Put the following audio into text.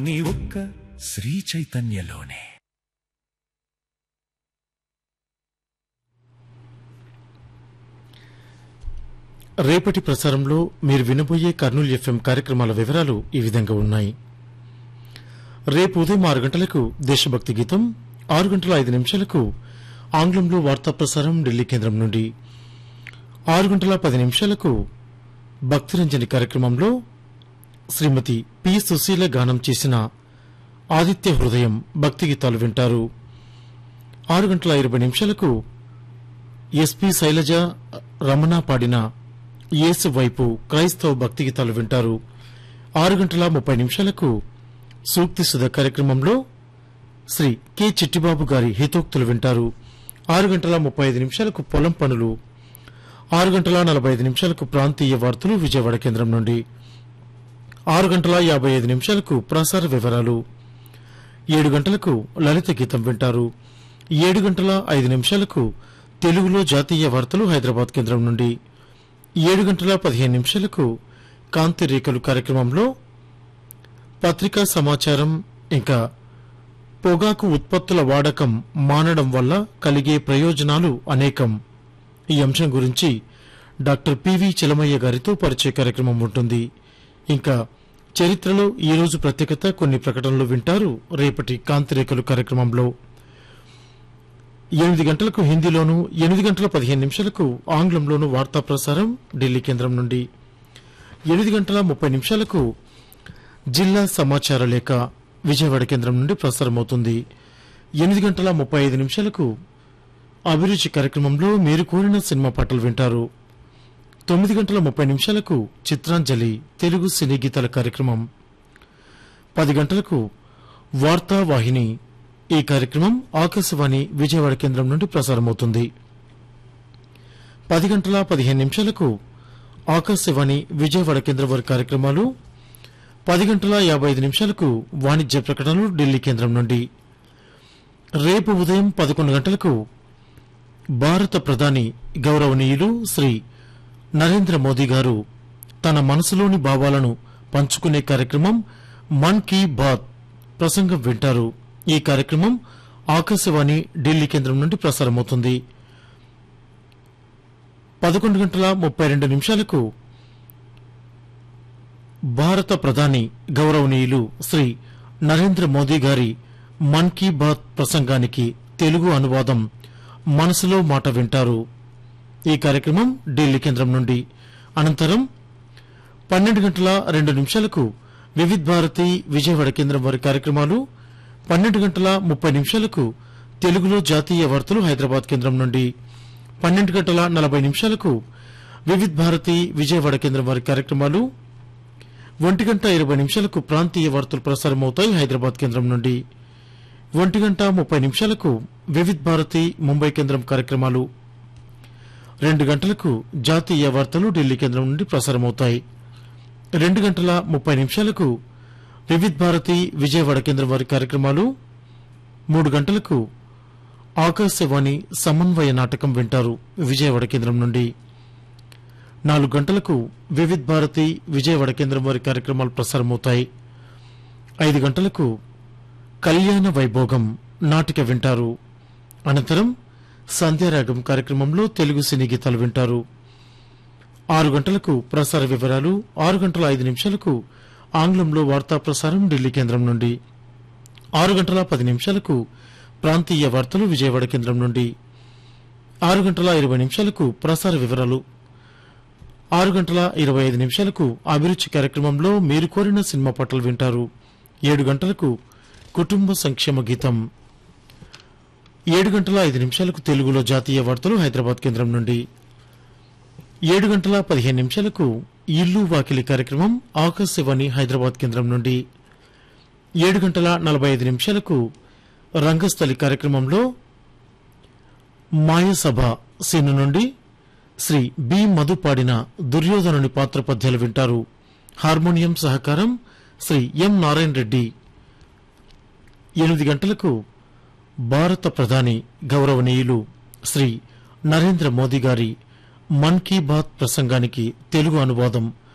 నీ ఒక్క శ్రీ చైతన్యలోనే రేపటి ప్రసారంలో మీరు వినబోయే కర్నూలు ఎఫ్ఎం కార్యక్రమాల వివరాలు ఈ విధంగా ఉన్నాయి రేపు ఉదయం ఆరు గంటలకు దేశభక్తి గీతం ఆరు గంటల ఐదు నిమిషాలకు ఆంగ్లంలో వార్తా ప్రసారం ఢిల్లీ కేంద్రం నుండి ఆరు గంటల పది నిమిషాలకు భక్తిరంజని కార్యక్రమంలో శ్రీమతి పి సుశీల గానం చేసిన ఆదిత్య హృదయం భక్తి గీతాలు వింటారు ఆరు గంటల ఇరవై నిమిషాలకు ఎస్పి శైలజ రమణ పాడిన యేసు వైపు క్రైస్తవ భక్తి గీతాలు వింటారు ఆరు గంటల ముప్పై నిమిషాలకు సూక్తి సుధ కార్యక్రమంలో శ్రీ కె చిట్టిబాబు గారి హితోక్తులు వింటారు ఆరు గంటల ముప్పై ఐదు నిమిషాలకు పొలం పనులు ఆరు గంటల నలభై ఐదు నిమిషాలకు ప్రాంతీయ వార్తలు విజయవాడ కేంద్రం నుండి ఆరు గంటల యాభై ఐదు నిమిషాలకు ప్రసార వివరాలు ఏడు గంటలకు లలిత గీతం వింటారు ఏడు గంటల ఐదు నిమిషాలకు తెలుగులో జాతీయ వార్తలు హైదరాబాద్ కేంద్రం నుండి ఏడు గంటల పదిహేను నిమిషాలకు కాంతి రేఖలు కార్యక్రమంలో పత్రికా సమాచారం ఇంకా పొగాకు ఉత్పత్తుల వాడకం మానడం వల్ల కలిగే ప్రయోజనాలు అనేకం ఈ అంశం గురించి డాక్టర్ పివి చిలమయ్య గారితో పరిచయ కార్యక్రమం ఉంటుంది ఇంకా చరిత్రలో ఈ రోజు ప్రత్యేకత కొన్ని ప్రకటనలు వింటారు రేపటి కాంతిరేఖలు కార్యక్రమంలో ఎనిమిది గంటలకు హిందీలోను ఎనిమిది గంటల పదిహేను నిమిషాలకు ఆంగ్లంలోను వార్తా ప్రసారం ఢిల్లీ కేంద్రం నుండి ఎనిమిది గంటల ముప్పై నిమిషాలకు జిల్లా సమాచార లేఖ విజయవాడ కేంద్రం నుండి ప్రసారమవుతుంది ఎనిమిది గంటల ముప్పై ఐదు నిమిషాలకు అభిరుచి కార్యక్రమంలో మీరు కోరిన సినిమా పాటలు వింటారు తొమ్మిది గంటల ముప్పై నిమిషాలకు చిత్రాంజలి తెలుగు సినీ గీతాల కార్యక్రమం పది గంటలకు వార్తా వాహిని ఈ కార్యక్రమం ఆకాశవాణి విజయవాడ కేంద్రం నుండి ప్రసారమవుతుంది పది గంటల పదిహేను నిమిషాలకు ఆకాశవాణి విజయవాడ కేంద్రం వారి కార్యక్రమాలు పది గంటల యాభై ఐదు నిమిషాలకు వాణిజ్య ప్రకటనలు ఢిల్లీ కేంద్రం నుండి రేపు ఉదయం పదకొండు గంటలకు భారత ప్రధాని గౌరవనీయులు శ్రీ నరేంద్ర మోదీ గారు తన మనసులోని భావాలను పంచుకునే కార్యక్రమం మన్ కీ బాత్ ప్రసంగం వింటారు ఈ కార్యక్రమం ఆకాశవాణి ఢిల్లీ కేంద్రం నుండి ప్రసారమవుతుంది పదకొండు గంటల ముప్పై రెండు నిమిషాలకు భారత ప్రధాని గౌరవనీయులు శ్రీ నరేంద్ర మోదీ గారి మన్ కీ బాత్ ప్రసంగానికి తెలుగు అనువాదం మనసులో మాట వింటారు ఈ కార్యక్రమం ఢిల్లీ కేంద్రం నుండి అనంతరం పన్నెండు గంటల రెండు నిమిషాలకు వివిధ్ భారతి విజయవాడ కేంద్రం వారి కార్యక్రమాలు పన్నెండు గంటల ముప్పై నిమిషాలకు తెలుగులో జాతీయ వార్తలు హైదరాబాద్ కేంద్రం నుండి పన్నెండు గంటల నలభై నిమిషాలకు వివిధ్ భారతి విజయవాడ కేంద్రం వారి కార్యక్రమాలు ఒంటి గంట ఇరవై నిమిషాలకు ప్రాంతీయ వార్తలు ప్రసారమవుతాయి హైదరాబాద్ కేంద్రం నుండి ఒంటి గంట ముప్పై నిమిషాలకు వివిధ్ భారతి ముంబై కేంద్రం కార్యక్రమాలు రెండు గంటలకు జాతీయ వార్తలు ఢిల్లీ కేంద్రం నుండి ప్రసారమవుతాయి రెండు గంటల ముప్పై నిమిషాలకు వివిధ్ భారతి విజయవాడ కేంద్రం వారి కార్యక్రమాలు మూడు గంటలకు ఆకాశవాణి సమన్వయ నాటకం వింటారు విజయవాడ కేంద్రం నుండి నాలుగు గంటలకు వివిధ్ భారతి విజయవాడ కేంద్రం వారి కార్యక్రమాలు ప్రసారమవుతాయి ఐదు గంటలకు కళ్యాణ వైభోగం నాటిక వింటారు అనంతరం సంధ్యారాగం కార్యక్రమంలో తెలుగు సినీ గీతాలు వింటారు ఆరు గంటలకు ప్రసార వివరాలు ఆరు గంటల ఐదు నిమిషాలకు ఆంగ్లంలో వార్తా ప్రసారం ఢిల్లీ కేంద్రం నుండి ఆరు గంటల పది నిమిషాలకు ప్రాంతీయ వార్తలు విజయవాడ కేంద్రం నుండి ఆరు గంటల ఇరవై నిమిషాలకు ప్రసార వివరాలు ఆరు గంటల ఇరవై ఐదు నిమిషాలకు అభిరుచి కార్యక్రమంలో మీరు కోరిన సినిమా పాటలు వింటారు ఏడు గంటలకు కుటుంబ సంక్షేమ గీతం ఏడు గంటల ఐదు నిమిషాలకు తెలుగులో జాతీయ వార్తలు హైదరాబాద్ కేంద్రం నుండి ఏడు గంటల పదిహేను నిమిషాలకు ఇల్లు వాకిలి కార్యక్రమం ఆకాశవాణి హైదరాబాద్ కేంద్రం నుండి ఏడు గంటల నలభై ఐదు నిమిషాలకు రంగస్థలి కార్యక్రమంలో మాయసభ సీను నుండి శ్రీ బి మధు పాడిన దుర్యోధనుని పాత్ర పద్యాలు వింటారు హార్మోనియం సహకారం శ్రీ ఎం నారాయణ రెడ్డి ఎనిమిది గంటలకు భారత ప్రధాని గౌరవనీయులు శ్రీ నరేంద్ర మోదీ గారి మన్ కీ బాత్ ప్రసంగానికి తెలుగు అనువాదం